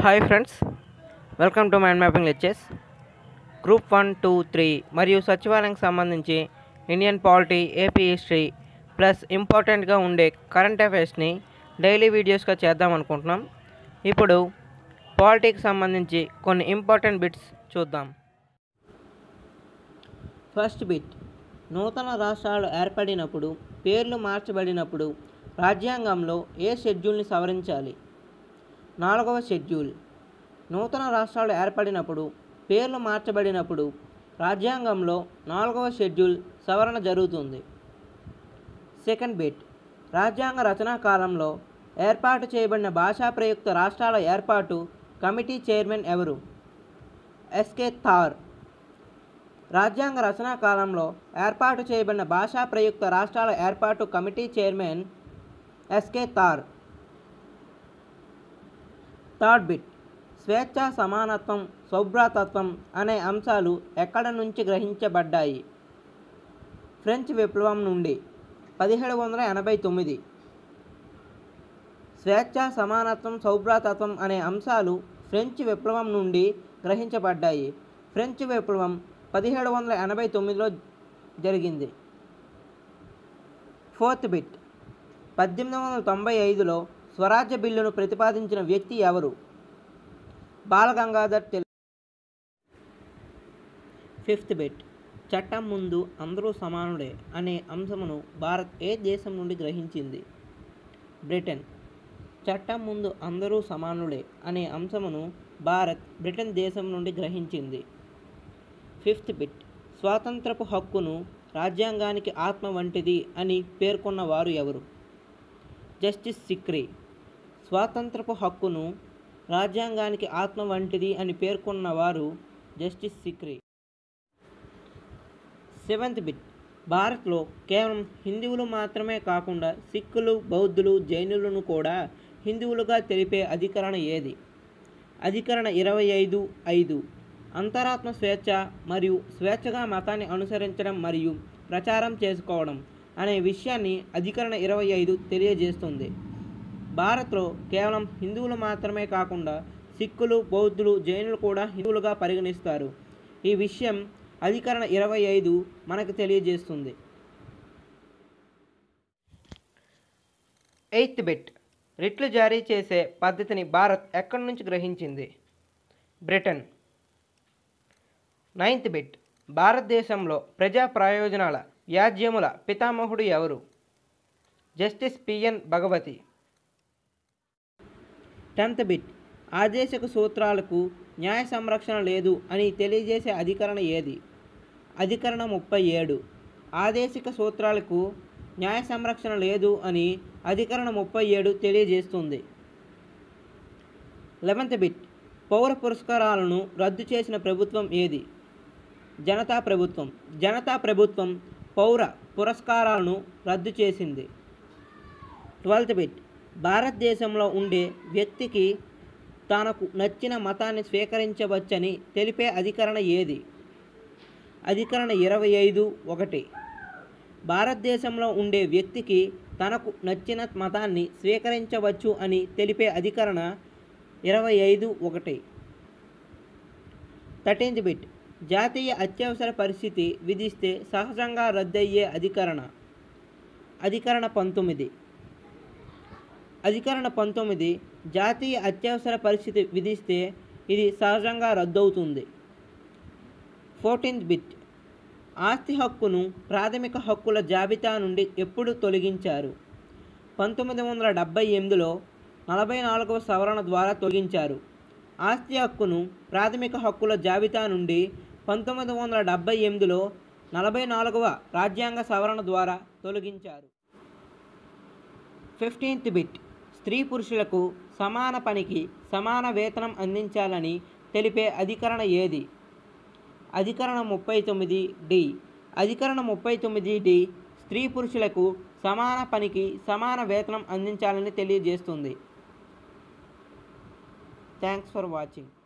hi friends welcome to mind mapping lectures group one two three మరియు సచివాలయానికి సంబంధించి Indian polity AP history plus ఇంపార్టెంట్గా ఉండే current అఫైర్స్ని daily వీడియోస్గా చేద్దాం అనుకుంటున్నాం ఇప్పుడు పాలిటీకి సంబంధించి కొన్ని ఇంపార్టెంట్ బిట్స్ చూద్దాం ఫస్ట్ బిట్ నూతన రాష్ట్రాలు ఏర్పడినప్పుడు పేర్లు మార్చబడినప్పుడు రాజ్యాంగంలో ఏ షెడ్యూల్ని సవరించాలి నాలుగవ షెడ్యూల్ నూతన రాష్ట్రాలు ఏర్పడినప్పుడు పేర్లు మార్చబడినప్పుడు రాజ్యాంగంలో నాలుగవ షెడ్యూల్ సవరణ జరుగుతుంది సెకండ్ బిట్ రాజ్యాంగ రచనా కాలంలో ఏర్పాటు చేయబడిన భాషా ప్రయుక్త రాష్ట్రాల ఏర్పాటు కమిటీ చైర్మన్ ఎవరు ఎస్కే థార్ రాజ్యాంగ రచనా కాలంలో ఏర్పాటు చేయబడిన భాషా ప్రయుక్త రాష్ట్రాల ఏర్పాటు committee chairman S K Dhar third bit స్వేచ్ఛ సమానత్వం సౌభ్రాతత్వం అనే అంశాలు ఎక్కడ నుంచి గ్రహించబడ్డాయి ఫ్రెంచ్ విప్లవం నుండి పదిహేడు వందల ఎనభై తొమ్మిది స్వేచ్ఛ సమానత్వం సౌభ్రాతత్వం అనే అంశాలు ఫ్రెంచ్ విప్లవం నుండి గ్రహించబడ్డాయి ఫ్రెంచ్ విప్లవం పదిహేడు వందల ఎనభై తొమ్మిదిలో జరిగింది ఫోర్త్ బిట్ పద్దెనిమిది వందల తొంభై ఐదులో స్వరాజ్య బిల్లును ప్రతిపాదించిన వ్యక్తి ఎవరు బాలగంగాధర్ తిలక్ ఫిఫ్త్ బిట్ చట్టం ముందు అందరూ సమానుడే అనే అంశమును భారత్ ఏ దేశం నుండి గ్రహించింది బ్రిటన్ చట్టం ముందు అందరూ సమానులే అనే అంశమును భారత్ బ్రిటన్ దేశం నుండి గ్రహించింది ఫిఫ్త్ బిట్ స్వాతంత్రపు హక్కును రాజ్యాంగానికి ఆత్మ వంటిది అని పేర్కొన్న వారు ఎవరు జస్టిస్ సిక్రీ స్వాతంత్రపు హక్కును రాజ్యాంగానికి ఆత్మ వంటిది అని పేర్కొన్న వారు జస్టిస్ సిక్రీ సెవెంత్ బిట్ భారత్లో కేవలం హిందువులు మాత్రమే కాకుండా సిక్కులు బౌద్ధులు జైనులను కూడా హిందువులుగా తెలిపే అధికరణ ఏది అధికరణ ఇరవై ఐదు ఐదు అంతరాత్మ స్వేచ్ఛ మరియు స్వేచ్ఛగా మతాన్ని అనుసరించడం మరియు ప్రచారం చేసుకోవడం అనే విషయాన్ని అధికరణ ఇరవై ఐదు తెలియజేస్తుంది భారత్లో కేవలం హిందువులు మాత్రమే కాకుండా సిక్కులు బౌద్ధులు జైనులు కూడా హిందువులుగా పరిగణిస్తారు ఈ విషయం అధికరణ ఇరవై ఐదు మనకు తెలియజేస్తుంది ఎయిత్ బిట్ రిట్లు జారీ చేసే పద్ధతిని భారత్ ఎక్కడి నుంచి గ్రహించింది బ్రిటన్ నైన్త్ బిట్ భారతదేశంలో ప్రజా ప్రయోజనాల వ్యాజ్యముల పితామహుడు ఎవరు justice P N Bhagwati tenth bit ఆదేశక సూత్రాలకు న్యాయ సంరక్షణ లేదు అని తెలియజేసే అధికరణ ఏది అధికరణ ముప్పై ఏడు ఆదేశిక సూత్రాలకు న్యాయ సంరక్షణ లేదు అని అధికరణ ముప్పై ఏడు తెలియజేస్తుంది లెవెంత్ బిట్ పౌర పురస్కారాలను రద్దు చేసిన ప్రభుత్వం ఏది జనతా ప్రభుత్వం జనతా ప్రభుత్వం పౌర పురస్కారాలను రద్దు చేసింది ట్వెల్త్ బిట్ భారతదేశంలో ఉండే వ్యక్తికి తనకు నచ్చిన మతాన్ని స్వీకరించవచ్చని తెలిపే అధికరణ ఏది అధికరణ ఇరవై ఐదు ఒకటి భారతదేశంలో ఉండే వ్యక్తికి తనకు నచ్చిన మతాన్ని స్వీకరించవచ్చు అని తెలిపే అధికరణ ఇరవై ఐదు ఒకటి థర్టీన్త్ బిట్ జాతీయ అత్యవసర పరిస్థితి విధిస్తే సహజంగా రద్దయ్యే అధికరణ అధికరణ పంతొమ్మిది అధికరణ పంతొమ్మిది జాతీయ అత్యవసర పరిస్థితి విధిస్తే ఇది సహజంగా రద్దవుతుంది ఫోర్టీన్త్ బిట్ ఆస్తి హక్కును ప్రాథమిక హక్కుల జాబితా నుండి ఎప్పుడు తొలగించారు పంతొమ్మిది వందల డెబ్బై ఎనిమిదిలో నలభై నాలుగవ సవరణ ద్వారా తొలగించారు ఆస్తి హక్కును ప్రాథమిక హక్కుల జాబితా నుండి పంతొమ్మిది వందల డెబ్బై ఎనిమిదిలో నలభై నాలుగవ రాజ్యాంగ సవరణ ద్వారా తొలగించారు ఫిఫ్టీన్త్ బిట్ స్త్రీ పురుషులకు సమాన పనికి సమాన వేతనం అందించాలని తెలిపే అధికరణ ఏది అధికరణ ముప్పై తొమ్మిది డి అధికరణ ముప్పై తొమ్మిది డి స్త్రీ పురుషులకు సమాన పనికి సమాన వేతనం అందించాలని తెలియజేస్తుంది థ్యాంక్స్ ఫర్ వాచింగ్